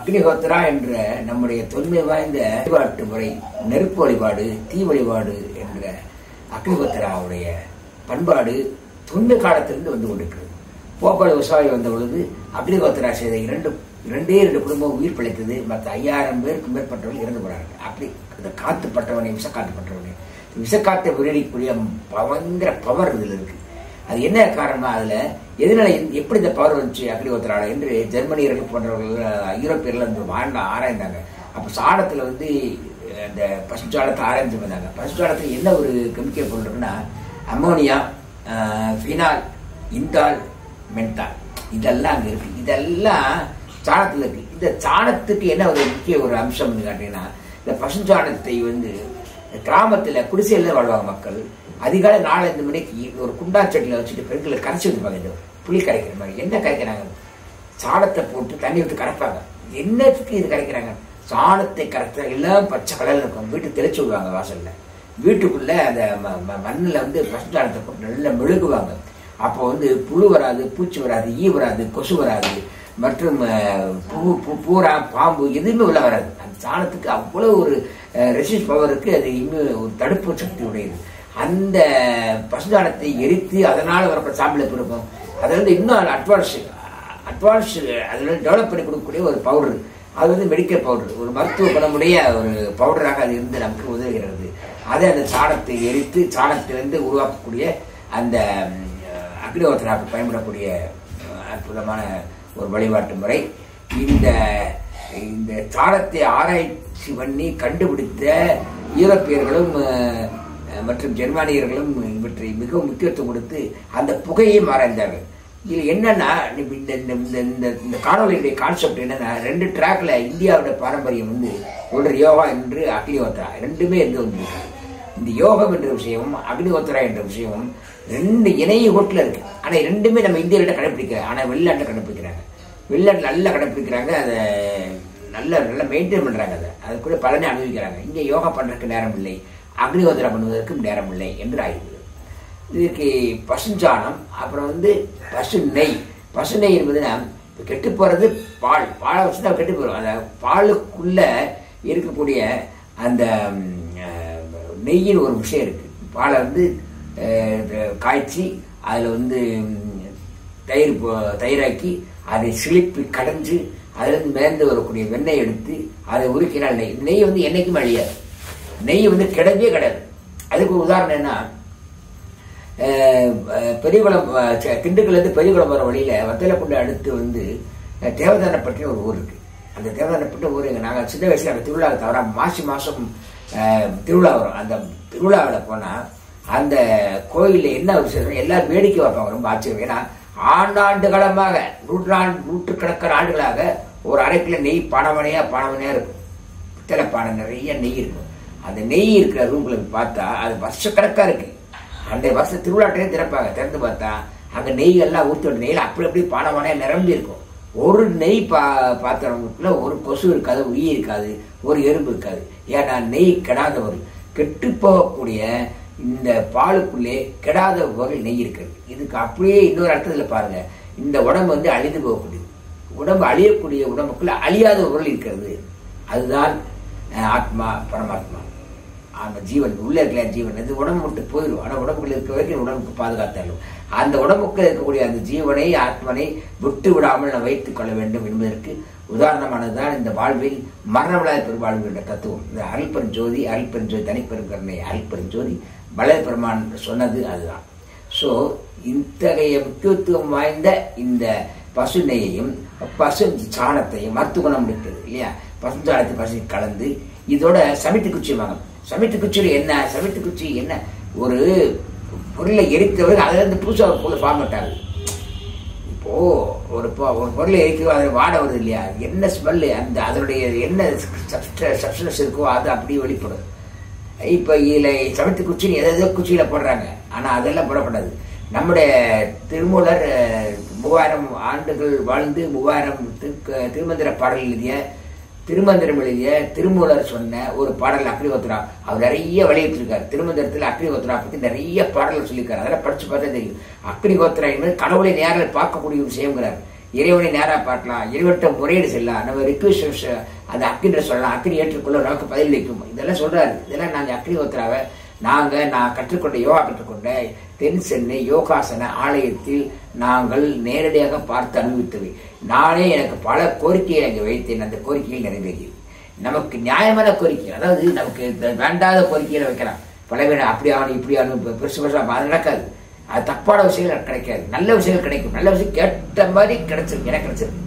அக்னிஹோத்ரா என்ற நம்முடைய தொன்மை வாய்ந்த வழிபாட்டு முறை நெருப்பு வழிபாடு தீ வழிபாடு என்ற அக்னிஹோத்ராவுடைய பண்பாடு தொன்மை காலத்திலிருந்து வந்து கொண்டிருக்கிறது போப்பாடு விவசாயி வந்த பொழுது அக்னிஹோத்ரா செய்த இரண்டு இரண்டே இரண்டு குடும்பம் உயிர் பிழைத்தது மற்ற ஐயாயிரம் பேருக்கு மேற்பட்டவர்கள் இறந்து போனார்கள் அப்படி இந்த காத்து பட்டவனை விஷக்காத்து பட்டவனை விஷக்காத்தை விரடிக்கூடிய பயங்கர பவர் இதுல இருக்கு அது என்ன காரணமா அதுல எதனால எந்த- எப்படி இந்த பவர் வந்துச்சு அக்னிஹோத்ரால என்று ஜெர்மனியர்கள் போன்றவர்கள் ஐரோப்பியர்கள் வந்து வாழ்ந்த ஆராய்ந்தாங்க அப்ப சாணத்துல வந்து அஹ், அந்த பசுச்சாணத்தை ஆராய்ஞ்சு வந்தாங்க பசுச்சாணத்துல என்ன ஒரு கெமிக்கல் பொருள் இருக்குன்னா அம்மோனியா ஃபினால் இந்தால் மென்தால் இதெல்லாம் அங்க இருக்கு இதெல்லாம் சாணத்துல இருக்கு இந்த சாணத்துக்கு என்ன ஒரு முக்கிய ஒரு அம்சம்னு கேட்டீங்கன்னா இந்த பசுஞ்சாணத்தை வந்து கிராமத்துல குடிசையில வாழ்வாங்க மக்கள் அதிகாலை நாலஞ்சு மணிக்கு ஒரு குண்டாச்சட்டில வச்சுட்டு பெண்களை கரைச்சி வச்சுப்பாங்க இந்த புளி கரைக்கிற மாதிரி என்ன கரைக்கிறாங்க சாணத்தை போட்டு தண்ணி விட்டு கரைப்பாங்க என்னத்துக்கு இது கரைக்கிறாங்க சாணத்தை கரைச்சா எல்லாம் பச்சை கலர்ல இருக்கும் வீட்டு தெளிச்சு விடுவாங்க வாசல்ல வீட்டுக்குள்ள அந்த ம- ம- மண்ணுல வந்து பசுஞ்சாணத்தை போட்டு நல்லா மெழுகுவாங்க அப்போ வந்து புழு வராது பூச்சி வராது ஈ வராது கொசு வராது மற்றும் அஹ், பூ பூ- பூரா பாம்பு எதுவுமே உள்ள வராது அந்த சாணத்துக்கு அவ்வளவு ஒரு ரெசிஸ்ட் பவர் இருக்கு அது இன்னும் ஒரு தடுப்பு சக்தி உடையது அந்த பசுஞ்சாணத்தை எரித்து அதனால வரப்பட்ட சாம்பலை பிறக்கும் அது வந்து இன்னும் அட்வான்ஸ் அட்வான்ஸ் அதுல டெவலப் பண்ணி கொடுக்கக்கூடிய ஒரு பவுடர் அது வந்து மெடிக்கல் பவுடர் ஒரு மருத்துவ குணமுடைய ஒரு பவுடராக அது இருந்து நமக்கு உதவுகிறது அதை அந்த சாணத்தை எரித்து சாணத்திலிருந்து உருவாக்கக்கூடிய அந்த ம், அக்னிஹோத்திராவுக்கு பயன்படக்கூடிய அஹ், அற்புதமான ஒரு வழிபாட்டு முறை இந்த இந்த சாணத்தை ஆராய்ச்சி பண்ணி கண்டுபிடித்த ஈரோப்பியர்களும் அஹ், மற்றும் ஜெர்மானியர்களும் இவற்றை மிகவும் முக்கியத்துவம் கொடுத்து அந்த புகையையும் ஆராய்ந்தார்கள் இதுல என்னன்னா இப்ப இந்த இந்த இந்த இந்த இந்த காணொலியுடைய கான்செப்ட் என்னன்னா ரெண்டு ட்ராக்ல இந்தியாவோட பாரம்பரியம் வந்து ஒன்று யோகா என்று அக்னிஹோத்ரா ரெண்டுமே இருந்து வந்திருக்கு இந்த யோகம் என்ற விஷயமும் அக்னிஹோத்ரா என்ற விஷயமும் ரெண்டு இணைய கோட்டில் இருக்கு ஆனா ரெண்டுமே நம்ம இந்தியாவிட்ட கடைப்பிடிக்க ஆனா வெளிநாட்டில் கடைப்பிடிக்கிறாங்க வெளிநாட்டில் நல்லா கடைப்பிடிக்கிறாங்க அதை நல்ல நல்லா மெயின்டைன் பண்றாங்க அதை அது கூட பலனை அனுபவிக்கிறாங்க இங்க யோகா பண்றதுக்கு நேரம் இல்லை அக்னிஹோத்ரா பண்ணுவதற்கும் நேரம் இல்லை என்று ஆகிவிடுது இதுக்கு பசுஞ்சாணம் அப்புறம் வந்து பசு நெய் பசு நெய் என்பதுன்னா இப்ப கெட்டு போறது பால் பாலை வச்சு தான் கெட்டு போயிடும் அந்த பாலுக்குள்ள இருக்கக்கூடிய அந்த ம், அஹ், நெய்யின் ஒரு விஷயம் இருக்கு பாலை வந்து அஹ், காய்ச்சி அதில் வந்து ம், தயிர் போ- தயிராக்கி அதை சிலிப்பி கடைஞ்சு அதிலிருந்து மேர்ந்து வரக்கூடிய வெண்ணெய் எடுத்து அதை உருக்கினால் நெய் நெய் வந்து என்னைக்குமே அழியாது நெய் வந்து கிடையவே கிடையாது அதுக்கு ஒரு உதாரணம் என்ன அஹ், அஹ், பெரியகுளம் அஹ், ச- திண்டுக்கல்லேருந்து பெரியகுளம் வர வழியில வத்தலக்குண்டை அடுத்து வந்து அஹ், தேவதானப்பட்டின ஒரு ஊர் இருக்கு அந்த தேவதானப்பட்ட ஊர் எங்க நாங்கள் சின்ன வயசுல அந்த திருவிழா தவிர மாசி மாசம் அஹ், திருவிழா வரும் அந்த திருவிழாவில் போனா அந்த கோயில்ல என்ன விசேஷம் எல்லாரும் வேடிக்கை வைப்பாங்க ரொம்ப ஆச்சரியம் ஏன்னா ஆண்டாண்டு காலமாக நூற்றாண்டு நூற்றுக்கணக்கான ஆண்டுகளாக ஒரு அரைக்கில நெய் பணமனையா பணமனையா இருக்கும் பித்தளை பானை நிறைய நெய் இருக்கும் அந்த நெய் இருக்கிற ரூம்ல போய் பார்த்தா அது வருஷக்கணக்கா இருக்கு அந்த வருஷ திருவிழாட்டையும் திறப்பாங்க திறந்து பார்த்தா அங்க நெய் எல்லாம் ஊத்தி விட்டு நெய்ல அப்படி அப்படி பானை பானையா நிரம்பி இருக்கும் ஒரு நெய் பா பாத்திரங்களுக்குள்ள ஒரு கொசு இருக்காது உயி இருக்காது ஒரு எறும்பு இருக்காது ஏன்னா நெய் கெடாத பொருள் கெட்டு போகக்கூடிய இந்த பாலுக்குள்ளே கெடாத பொருள் நெய் இருக்கிறது இதுக்கு அப்படியே இன்னொரு அர்த்தத்துல பாருங்க இந்த உடம்பு வந்து அழிந்து போகக்கூடியது உடம்பு அழியக்கூடிய உடம்புக்குள்ள அழியாத பொருள் இருக்கிறது அதுதான் அஹ், ஆத்மா பரமாத்மா அந்த ஜீவன் உள்ள இருக்கிற ஜீவன் இது உடம்பு விட்டு போயிடும் ஆனா உடம்புக்குள்ள இருக்க வரைக்கும் உடம்புக்கு பாதுகாத்தாலும் அந்த உடம்புக்குள்ள இருக்கக்கூடிய அந்த ஜீவனை ஆத்மனை விட்டு விடாமல் நாம் வைத்துக் கொள்ள வேண்டும் என்பதற்கு உதாரணமானதுதான் இந்த வாழ்வில் மரணவிழாய் பெருவாழ்வு என்ற தத்துவம் இந்த அருள்பெரும் ஜோதி அருள்பெரும் ஜோதி தனிப்பெரும் கருணை அருள்பெரும் ஜோதி வளைய பெருமான் சொன்னது அதுதான் சோ இத்தகைய முக்கியத்துவம் வாய்ந்த இந்த பசு நெய்யையும் பசு சாணத்தையும் மருத்துவ குணம் இருக்கிறது இல்லையா பசு சாணத்தை பசு கலந்து இதோட சமிட்டு குச்சி வாங்க சமிட்டு குச்சியில் என்ன சமிட்டு குச்சி என்ன ஒரு பொருளை எரித்தவர்கள் அதுல இருந்து புதுசாக ஒரு பொருளை ஃபார்ம் ஆகுது இப்போ ஒரு பொ- ஒரு பொருளை எரிக்கிறோம் அதில் வாட வருது இல்லையா என்ன ஸ்மெல்லு அந்த அதனுடைய என்ன சப்ஸ்டன்ஸ் இருக்கோ அது அப்படியே வெளிப்படும் இப்போ இதில் சமைத்து குச்சின்னு எதோ எதோ குச்சியில போடுறாங்க ஆனா அதெல்லாம் போடக்கூடாது நம்முடைய திருமூலர் அஹ், மூவாயிரம் ஆண்டுகள் வாழ்ந்து மூவாயிரம் திருக்கு- திருமந்திர பாடல் எழுதிய திருமந்திரம் எழுதிய திருமூலர் சொன்ன ஒரு பாடல் அக்னிஹோத்ரா அவர் நிறைய வெளியிட்டிருக்காரு திருமந்திரத்தில் அக்னிஹோத்ரா பத்தி நிறைய பாடல்கள் சொல்லியிருக்காரு அதெல்லாம் படிச்சு பார்த்தா தெரியும் அக்னிஹோத்ரா என்பது கடவுளை நேரில் பார்க்கக்கூடிய ஒரு விஷயங்கிறார் இறைவனை நேரா பார்க்கலாம் இறைவன்கிட்ட முறையீடு செல்லலாம் நம்ம ரிக்வெஸ்ட் அந்த அக்கின்ற சொல்லலாம் அக்கினி ஏற்றுக்கொள்ள நமக்கு பதிலளிக்கும் இதெல்லாம் சொல்றாரு இதெல்லாம் நாங்க அக்கினி ஒத்துறாவ நாங்க நான் கற்றுக்கொண்ட யோகா கற்றுக்கொண்ட தென் சென்னை யோகாசன ஆலயத்தில் நாங்கள் நேரடியாக பார்த்து அனுபவித்தவை நானே எனக்கு பல கோரிக்கையை அங்கே வைத்தேன் அந்த கோரிக்கைகள் நிறைவேறியது நமக்கு நியாயமான கோரிக்கை அதாவது நமக்கு இந்த வேண்டாத கோரிக்கையில வைக்கலாம் பல பேர் அப்படி ஆகணும் இப்படி ஆகணும் பெ- பெருசு பெருசா அது நடக்காது அது தப்பான விஷயங்கள் கிடைக்காது நல்ல விஷயங்கள் கிடைக்கும் நல்ல விஷயம் கேட்ட மாதிரி கிடைச்சிருக்கு எனக்கு கிடைச்சிருக்கு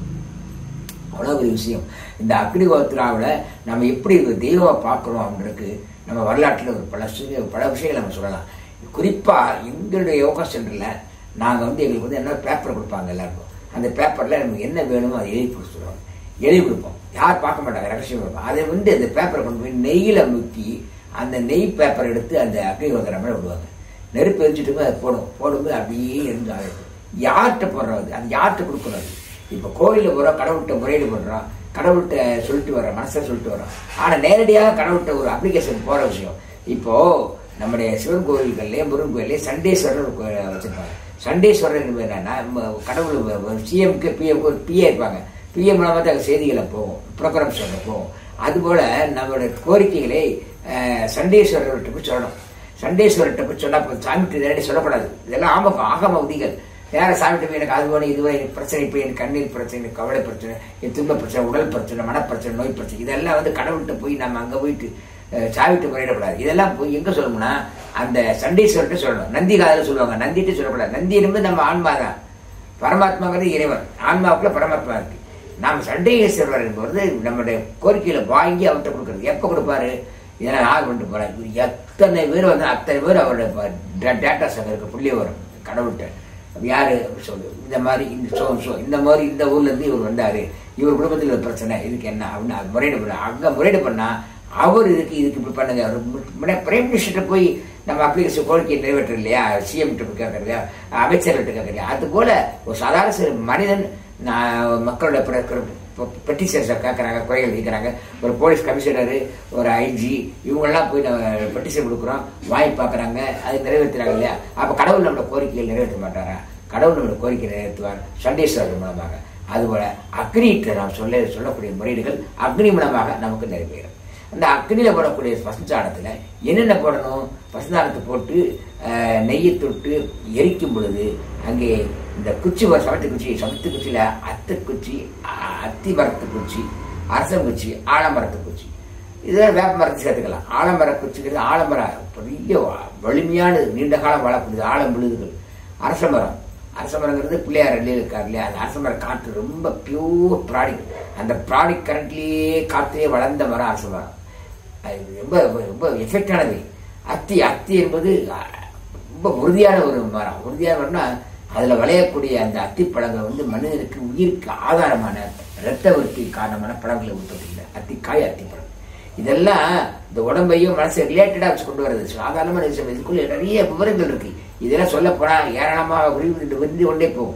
அவ்வளோ ஒரு விஷயம் இந்த அக்னி கோத்திராவில் நம்ம எப்படி ஒரு தெய்வமா பார்க்குறோம் அப்படின்றதுக்கு நம்ம வரலாற்றில் ஒரு பல விஷய பல விஷயங்களை நம்ம சொல்லலாம் குறிப்பாக எங்களுடைய யோகா சென்டரில் நாங்கள் வந்து எங்களுக்கு வந்து என்ன பேப்பர் கொடுப்பாங்க எல்லாருக்கும் அந்த பேப்பரில் நமக்கு என்ன வேணுமோ அதை எழுதி கொடுத்து சொல்லுவாங்க எழுதி கொடுப்போம் யார் பார்க்க மாட்டாங்க ரகசியம் கொடுப்போம் அதை வந்து அந்த பேப்பரை கொண்டு போய் நெய்யில் முக்கி அந்த நெய் பேப்பர் எடுத்து அந்த அக்னி கோத்திர மேலே விடுவாங்க நெருப்பு எரிஞ்சிட்டு அதை போடும் போடும்போது அப்படியே இருந்து ஆகிடும் யார்கிட்ட போடுறோம் அது அது யார்கிட்ட கொடுக்கணும் அது இப்போ கோயிலில் போகிறோம் கடவுள்கிட்ட முறையீடு பண்ணுறோம் கடவுள்கிட்ட சொல்லிட்டு வரோம் மனசில் சொல்லிட்டு வரோம் ஆனால் நேரடியாக கடவுள்கிட்ட ஒரு அப்ளிகேஷன் போகிற விஷயம் இப்போ நம்முடைய சிவன் கோயில்கள்லேயே முருகன் கோயிலே சண்டேஸ்வரர் ஒரு கோயில் வச்சிருப்பாங்க சண்டேஸ்வரர் என்பது என்னன்னா நம்ம கடவுள் சிஎம்க்கு பிஎம்க்கு ஒரு பிஏ இருப்பாங்க பிஎம் மூலமாக தான் செய்திகளை போகும் ப்ரோக்ராம்ஸ் போகும் அதுபோல நம்மளோட கோரிக்கைகளை அஹ், சண்டேஸ்வரர்கிட்ட போய் சொல்லணும் சண்டேஸ்வரர்கிட்ட போய் சொன்னா போதும். சாமிக்கு நேரடி சொல்லக்கூடாது இதெல்லாம் ஆமக்கம் ஆகம உதிகள் வேற சாமிட்டு போய் எனக்கு அது வேணும் இது வேணும் எனக்கு பிரச்சனை இப்போ எனக்கு கண்ணீர் பிரச்சனை எனக்கு கவலை பிரச்சனை என் துன்ப பிரச்சனை உடல் பிரச்சனை மனப்பிரச்சனை நோய் பிரச்சனை இதெல்லாம் வந்து கடவுள்கிட்ட போய் நம்ம அங்கே போயிட்டு அஹ், சாவிட்டு முறையிடக்கூடாது இதெல்லாம் போய் எங்க சொல்லணும்னா அந்த சண்டீஸ்வரர்கிட்ட சொல்லணும் நந்தி காதில் சொல்லுவாங்க நந்திட்டு சொல்லக்கூடாது நந்தி என்பது நம்ம ஆன்மா தான் பரமாத்மாங்கிறது இறைவன் ஆன்மாவுக்குள்ள பரமாத்மா இருக்கு நாம் சண்டேஸ்வரர் என்பது நம்முடைய கோரிக்கையில வாங்கி அவர்கிட்ட கொடுக்கறது எப்ப கொடுப்பாரு இதெல்லாம் ஆள் கொண்டு போறாரு இவர் எத்தனை பேர் வந்து அத்தனை பேர் அவரோட டேட்டாஸ் அங்கே இருக்க புள்ளி வரும் கடவுள்கிட்ட யாரு அப்படி சொல்லு இந்த மாதிரி இந்த ஷோ ஷோ இந்த மாதிரி இந்த ஊர்ல இருந்து இவர் வந்தாரு இவர் குடும்பத்தில் ஒரு பிரச்சனை இதுக்கு என்ன அப்படின்னு அது முறையீடு பண்ண அங்க முறையீடு பண்ணா அவர் இதுக்கு இதுக்கு இப்படி பண்ணுங்க அவர் முன்ன பிரைம் மினிஸ்டர்கிட்ட போய் நம்ம அப்ளிகேஷன் கோரிக்கை நிறைவேற்ற இல்லையா சிஎம் கேட்கறது அமைச்சர்கிட்ட கேட்கறது அது போல ஒரு சாதாரண சில மனிதன் நான் மக்களோட பெட்டிஷன்ஸை கேட்குறாங்க குறைகள் வைக்கிறாங்க ஒரு போலீஸ் கமிஷனர் ஒரு ஐஜி இவங்கெல்லாம் போய் நம்ம பெட்டிஷன் கொடுக்குறோம் வாங்கி பார்க்குறாங்க அது நிறைவேற்றுறாங்க இல்லையா அப்போ கடவுள் நம்மளோட கோரிக்கையை நிறைவேற்ற மாட்டாரா கடவுள் நம்மளோட கோரிக்கை நிறைவேற்றுவார் சண்டேஸ்வரர் மூலமாக அதுபோல அக்னியிட்ட நாம் சொல்ல சொல்லக்கூடிய முறையீடுகள் அக்னி மூலமாக நமக்கு நிறைவேறும் அந்த அக்னியில போடக்கூடிய பசுஞ்சாணத்துல என்னென்ன போடணும் பசுஞ்சாணத்தை போட்டு அஹ், நெய்யை தொட்டு எரிக்கும் பொழுது அங்கே இந்த குச்சி வரும் சமத்து குச்சி சமத்து குச்சியில அத்தை குச்சி அ- அத்தி மரத்து குச்சி அரசம் குச்சி ஆலமரத்து குச்சி இதெல்லாம் வேப்ப மரத்தை சேர்த்துக்கலாம் ஆலமர குச்சிங்கிறது ஆலமரம் பெரிய வ- வலிமையான நீண்ட காலம் வாழக்கூடியது ஆலம் விழுதுகள் அரச மரம் அரச மரங்கிறது பிள்ளையார் அள்ளியில் இருக்கார் இல்லையா அந்த அரச மரம் காற்று ரொம்ப பியூர் ப்ராடக்ட் அந்த ப்ராடக்ட் கரண்ட்லேயே காற்றிலே வளர்ந்த மரம் அரச மரம் அது ரொம்ப ரொம்ப எஃபெக்டானது அத்தி அத்தி என்பது அஹ், ரொம்ப உறுதியான ஒரு மரம் உறுதியான மரம்னா அதுல விளையக்கூடிய அந்த அத்தி பழங்கள் வந்து மனிதனுக்கு உயிருக்கு ஆதாரமான இரத்த விருத்தி காரணமான பழங்களை உற்பத்தி அத்திக்காய் அத்திப்பழம் இதெல்லாம் இந்த உடம்பையும் மனசை ரிலேட்டடா வச்சு கொண்டு வர்றது சாதாரணமான விஷயம் இதுக்குள்ள நிறைய விவரங்கள் இருக்கு இதெல்லாம் சொல்ல போனா ஏராளமாக விரிவு விரிந்து கொண்டே போகும்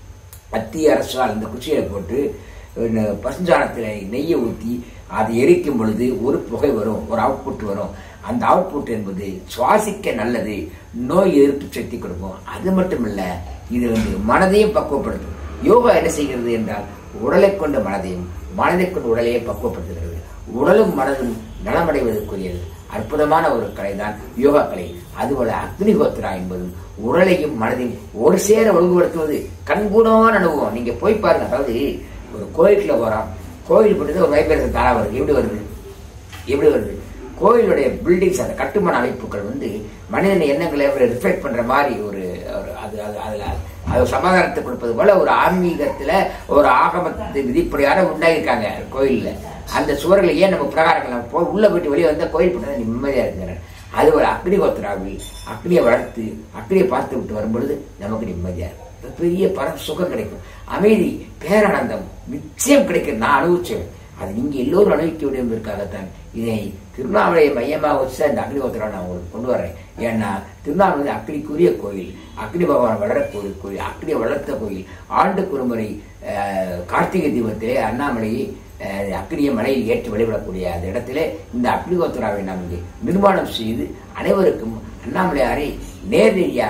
அத்தி அரசால் இந்த குச்சியை போட்டு அஹ், பசுஞ்சாணத்தில் நெய்யை ஊற்றி அதை எரிக்கும் பொழுது ஒரு புகை வரும் ஒரு அவுட்புட் வரும் அந்த அவுட்புட் என்பது சுவாசிக்க நல்லது நோய் எதிர்ப்பு சக்தி கொடுக்கும் அது மட்டும் இல்ல இது வந்து மனதையும் பக்குவப்படுத்தும் யோகா என்ன செய்கிறது என்றால் உடலை கொண்ட மனதையும் மனதை கொண்ட உடலையும் பக்குவப்படுத்துகிறது உடலும் மனதும் நலமடைவதற்குரியது அற்புதமான ஒரு கலைதான் யோகா கலை அதுபோல அக்னிஹோத்ரா என்பதும் உடலையும் மனதையும் ஒரு சேர ஒழுங்குபடுத்துவது கண்கூடமான அனுபவம் நீங்க போய் பாருங்க அதாவது ஒரு கோயிலுக்குள்ள போறோம் கோயில் போட்டு ஒரு வைப்ரேஷன் தாரா வருது எப்படி வருது எப்படி வருது கோயிலுடைய பில்டிங்ஸ் அந்த கட்டுமான அமைப்புகள் வந்து மனிதன் எண்ணங்களை ரிஃப்ளெக்ட் பண்ற மாதிரி ஒரு ஒரு அது அது அதுல அது சமாதானத்தை கொடுப்பது போல ஒரு ஆன்மீகத்துல ஒரு ஆகமத்தை விதிப்படியான உண்டாயிருக்காங்க கோயில்ல அந்த சுவர்களை ஏன் நம்ம பிரகாரங்கள் நம்ம போ உள்ள போயிட்டு வெளியே வந்தா கோயில் பண்ணது நிம்மதியா இருக்குங்க அது ஒரு அக்னிகோத்திராவில் அக்னியை வளர்த்து அக்னியை பார்த்து விட்டு வரும்பொழுது நமக்கு நிம்மதியா இருக்கும் ஒரு பெரிய பர சுகம் கிடைக்கும் அமைதி பேரானந்தம் நிச்சயம் கிடைக்கும் நான் அனுபவிச்சேன் அது நீங்க எல்லோரும் அனுபவிக்க வேண்டும் என்பதற்காகத்தான் இதை திருவண்ணாமலையை மையமாக வச்சு தான் இந்த அக்னிஹோத்திரம் நான் உங்களுக்கு கொண்டு வரேன் ஏன்னா திருவண்ணாமலை வந்து அக்னிக்குரிய கோயில் அக்னி பகவான் வளரக்கூடிய கோயில் அக்னியை வளர்த்த கோயில் ஆண்டுக்கு ஒரு முறை அஹ், கார்த்திகை தீபத்திலே அண்ணாமலையை அஹ், அக்னியை மலையில் ஏற்றி வழிபடக்கூடிய அந்த இடத்திலே இந்த அக்னிஹோத்திராவை நாம் இங்கே நிர்மாணம் செய்து அனைவருக்கும் அண்ணாமலையாரை நேரடியாக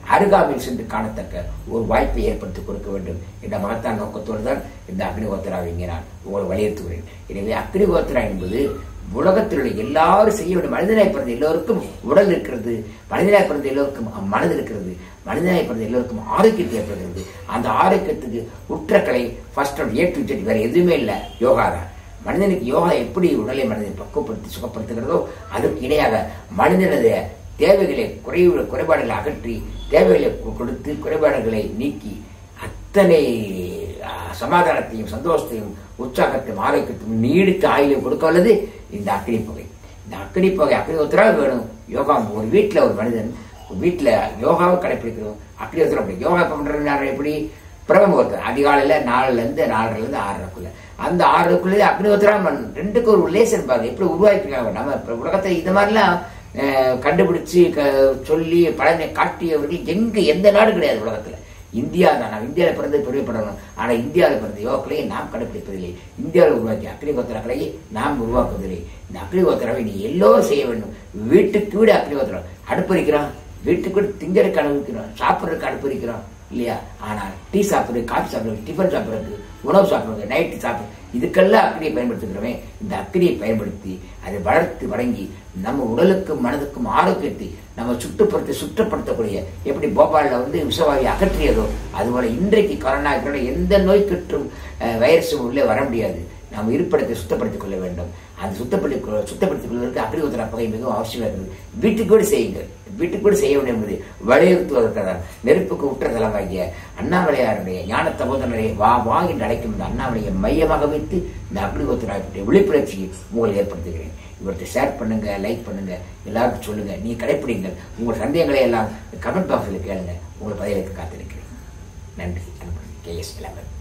அருகாமையில் சென்று காணத்தக்க ஒரு வாய்ப்பை ஏற்படுத்தி கொடுக்க வேண்டும் என்ற மகத்தான் நோக்கத்தோடு தான் இந்த அக்னிஹோத்திராவை இங்கே நான் உங்களை வலியுறுத்துகிறேன் எனவே அக்னிஹோத்திரா என்பது உலகத்தில் உள்ள எல்லாரும் செய்ய வேண்டும் மனிதனாய் பிறந்த எல்லோருக்கும் உடல் இருக்கிறது மனிதனாய் பிறந்த எல்லோருக்கும் மனது இருக்கிறது மனிதனாய் பிறந்த எல்லோருக்கும் ஆரோக்கியம் தேவைப்படுகிறது அந்த ஆரோக்கியத்துக்கு உற்றக்கலை ஃபர்ஸ்ட் ஏ டு ஜெட் வேற எதுவுமே இல்லை யோகா தான் மனிதனுக்கு யோகா எப்படி உடலை மனிதனை பக்குவப்படுத்தி சுகப்படுத்துகிறதோ அதுக்கு இணையாக மனிதனது தேவைகளை குறைவு குறைபாடுகளை அகற்றி தேவைகளை கு- கொடுத்து குறைபாடுகளை நீக்கி அத்தனை ஆ, சமாதானத்தையும் சந்தோஷத்தையும் உற்சாகத்தையும் ஆரோக்கியத்தையும் நீடித்த ஆயுளையும் கொடுக்க வல்லது இந்த அக்னி புகை இந்த அக்னி புகை அக்னி உத்தரவு வேணும் யோகா ஒரு வீட்டில் ஒரு மனிதன் ஒரு வீட்டில் யோகாவை கடைப்பிடிக்கணும் அக்னி உத்தரவு அப்படி யோகா பண்றது யாரு எப்படி பிரம்ம முகூர்த்தம் அதிகாலையில நாலுல இருந்து நாலுல இருந்து ஆறரைக்குள்ள அந்த ஆறரைக்குள்ளே அக்னி உத்தரம் ரெண்டுக்கு ஒரு ரிலேஷன் பாருங்க எப்படி உருவாக்கிருக்காங்க நம்ம இப்ப உலகத்தை இந்த மாதிரிலாம் அஹ், கண்டுபிடிச்சு க- சொல்லி பழமை காட்டியவர்கள் எங்க எந்த நாடு கிடையாது உலகத்துல இந்தியா தான் நாம் இந்தியாவில் பிறந்து பெருமைப்படணும் ஆனா இந்தியாவில் பிறந்த யோகக்கலையை நாம் கடைபிடிப்பதில்லை இந்தியாவில் உருவாக்கிய அக்னிகோத்திர கலையை நாம் உருவாக்குவதில்லை இந்த அக்னிகோத்திராவை நீ எல்லோரும் செய்ய வேண்டும் வீட்டுக்கு வீடு அக்னிகோத்திரம் அடுப்பறிக்கிறான் வீட்டுக்கு வீடு திங்கறதுக்கு அனுபவிக்கிறோம் சாப்பிட்றதுக்கு அடுப்பறிக்கிறோம் இல்லையா ஆனால் டீ சாப்பிட்றது காஃபி சாப்பிட்றது டிஃபன் சாப்பிட்றது உணவு சாப்பிட்றது நைட்டு சாப்பிட்றது இதுக்கெல்லாம் அக்னியை பயன்படுத்துகிறோமே இந்த அக்னியை பயன்படுத்தி அதை வளர்த்து வழங்கி நம்ம உடலுக்கும் மனதுக்கும் ஆரோக்கியத்தை நம்ம சுட்டுப்படுத்தி சுற்றப்படுத்தக்கூடிய எப்படி போபாலில் வந்து விஷவாயு அகற்றியதோ அதுபோல இன்றைக்கு கொரோனா இருக்கிற எந்த நோய் தொற்றும் அஹ், வைரஸும் உள்ளே வர முடியாது நாம் இருப்பிடத்தை சுத்தப்படுத்திக் கொள்ள வேண்டும் அந்த சுத்தப்படுத்தி கொ- சுத்தப்படுத்திக் கொள்வதற்கு அக்னி உத்தர பகை மிகவும் அவசியமாக இருக்குது வீட்டுக்கு கூட செய்யுங்கள் வீட்டுக்கு கூட செய்ய வேண்டும் என்பது வலியுறுத்துவதற்காக நெருப்புக்கு உற்ற தலமாகிய அண்ணாமலையாருடைய ஞான தபோதனரை வா வா என்று அழைக்கும் இந்த அண்ணாமலையை மையமாக வைத்து இந்த அக்னிகோத்திராவை பற்றிய விழிப்புணர்ச்சியை உங்களுக்கு ஏற்படுத்துகிறேன் இவர்கிட்ட ஷேர் பண்ணுங்க லைக் பண்ணுங்க எல்லாருக்கும் சொல்லுங்க நீ கடைப்பிடிங்கள் உங்கள் சந்தேகங்களை எல்லாம் கமெண்ட் பாக்ஸில் கேளுங்க உங்களை பதிலுக்கு காத்திருக்கிறேன் நன்றி அன்பு கே எஸ் இளவன்